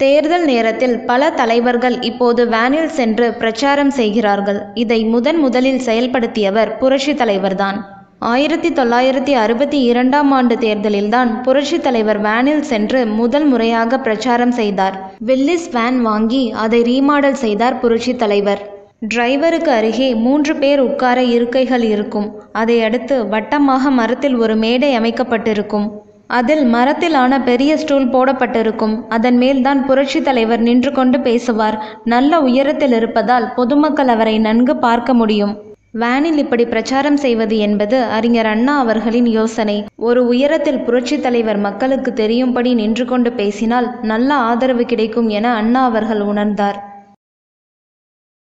தேர்தல் நேரத்தில் பல தலைவர்கள் இப்போது வேனில் சென்று பிரச்சாரம் செய்கிறார்கள் இதை முதன் முதலில் செயல்படுத்தியவர் புரட்சி தலைவர்தான் ஆயிரத்தி தொள்ளாயிரத்தி அறுபத்தி இரண்டாம் ஆண்டு தேர்தலில்தான் புரட்சி தலைவர் வேனில் சென்று முதல் முறையாக பிரச்சாரம் செய்தார் வில்லிஸ் வேன் வாங்கி அதை ரீமாடல் செய்தார் புரட்சி தலைவர் டிரைவருக்கு அருகே மூன்று பேர் உட்கார இருக்கைகள் இருக்கும் அதை அடுத்து வட்டமாக மரத்தில் ஒரு மேடை அமைக்கப்பட்டிருக்கும் அதில் மரத்திலான பெரிய ஸ்டூல் போடப்பட்டிருக்கும் அதன் மேல்தான் புரட்சி தலைவர் நின்று கொண்டு பேசுவார் நல்ல உயரத்தில் இருப்பதால் பொதுமக்கள் அவரை நன்கு பார்க்க முடியும் வேனில் இப்படி பிரச்சாரம் செய்வது என்பது அறிஞர் அண்ணா அவர்களின் யோசனை ஒரு உயரத்தில் புரட்சி தலைவர் மக்களுக்கு தெரியும்படி நின்று கொண்டு பேசினால் நல்ல ஆதரவு கிடைக்கும் என அண்ணா அவர்கள் உணர்ந்தார்